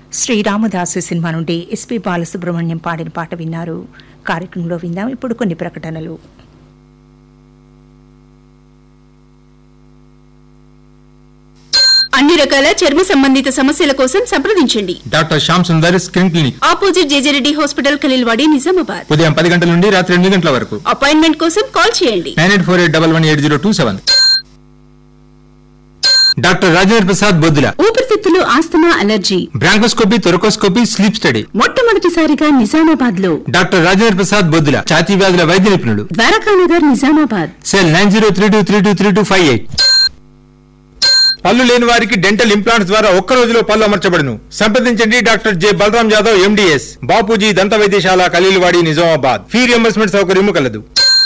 Sri Ramadasu cinema నుండి S P Balasubrahmanyam పాడిన పాట విన్నారు కార్యక్రమంలో విందాం ఇప్పుడు కొన్ని ప్రకటనలు అన్ని రకాల చర్మ సంబంధిత సమస్యల కోసం సంప్రదించండి doctor Shyam Sundar skin clinic opposite J J Reddy hospital Khaleelwadi Nizamabad ఉదయం పది గంటల నుండి రాత్రి ఎనిమిది గంటల వరకు అపాయింట్మెంట్ కోసం కాల్ చేయండి nine eight four eight double one eight zero two seven doctor Rajendra Prasad Boddula ఊపిరితిత్తులు asthma allergy bronchoscopy thoracoscopy sleep study మొట్టమొదటిసారిగా నిజామాబాద్ లో డాక్టర్ రాజేంద్ర ప్రసాద్ బొద్దుల ఛాతీ వ్యాధుల వైద్య నిపుణుడు Dwarakanagar Nizamabad cell nine zero three two three two three two five eight పళ్ళు లేని వారికి డెంటల్ ఇంప్లాంట్స్ ద్వారా ఒక్క రోజులో పళ్ళు అమర్చబడును సంప్రదించండి doctor J Balaram Yadav MDS Bapuji దంత వైద్యశాల ఖలీల్వాడి నిజామాబాద్ ఫీ రియంబర్స్మెంట్ సౌకర్యము కలదు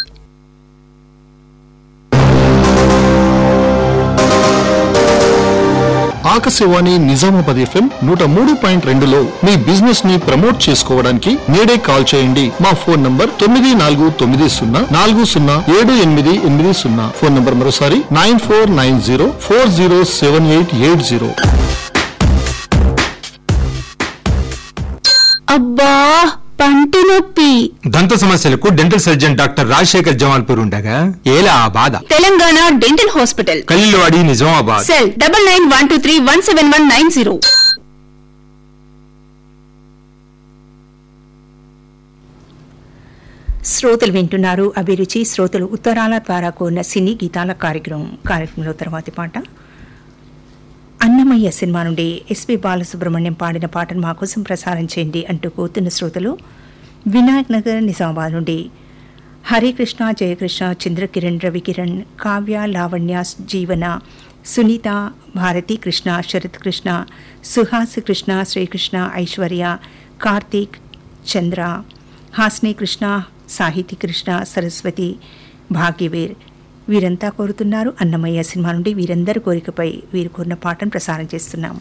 ఆకాశవాణి నిజామాబాద్ ఎఫ్ఎం నూట మూడు పాయింట్ రెండులో మీ బిజినెస్ ని ప్రమోట్ చేసుకోవడానికి నేడే కాల్ చేయండి మా ఫోన్ నంబర్ తొమ్మిది నాలుగు తొమ్మిది సున్నా నాలుగు సున్నా ఏడు ఎనిమిది ఎనిమిది సున్నా ఫోన్ నంబర్ మరోసారి nine four nine zero four zero seven eight eight zero అబ్బా పంటి నొప్పి దంత సమస్యలకు dental surgeon doctor Rajasekhar Jamalpur ఉండగా ఏలా ఆ బాధ Telangana dental hospital Khaleelwadi Nizamabad cell double nine one two three one seven one nine zero శ్రోతలు వింటున్నారు అభిరుచి శ్రోతలు ఉత్తరాల ద్వారా కోరిన సినీ గీతాల కార్యక్రమం కార్యక్రమంలో తర్వాతి పాట అన్నమయ్య సినిమా నుండి ఎస్పి బాలసుబ్రహ్మణ్యం పాడిన పాటను మా కోసం ప్రసారం చేయండి అంటూ కోరుతున్న శ్రోతలు వినాయక్ నగర్ నిజామాబాద్ నుండి హరికృష్ణ జయకృష్ణ చంద్రకిరణ్ రవికిరణ్ కావ్య లావణ్య జీవన సునీత భారతి కృష్ణ శరత్ కృష్ణ సుహాస్ కృష్ణ శ్రీకృష్ణ ఐశ్వర్య కార్తీక్ చంద్ర హాస్ని కృష్ణ సాహితీ కృష్ణ సరస్వతి భాగ్యవీర్ వీరంతా కోరుతున్నారు అన్నమయ్య సినిమా నుండి వీరందరి కోరికపై వీరు కోరిన పాటను ప్రసారం చేస్తున్నాం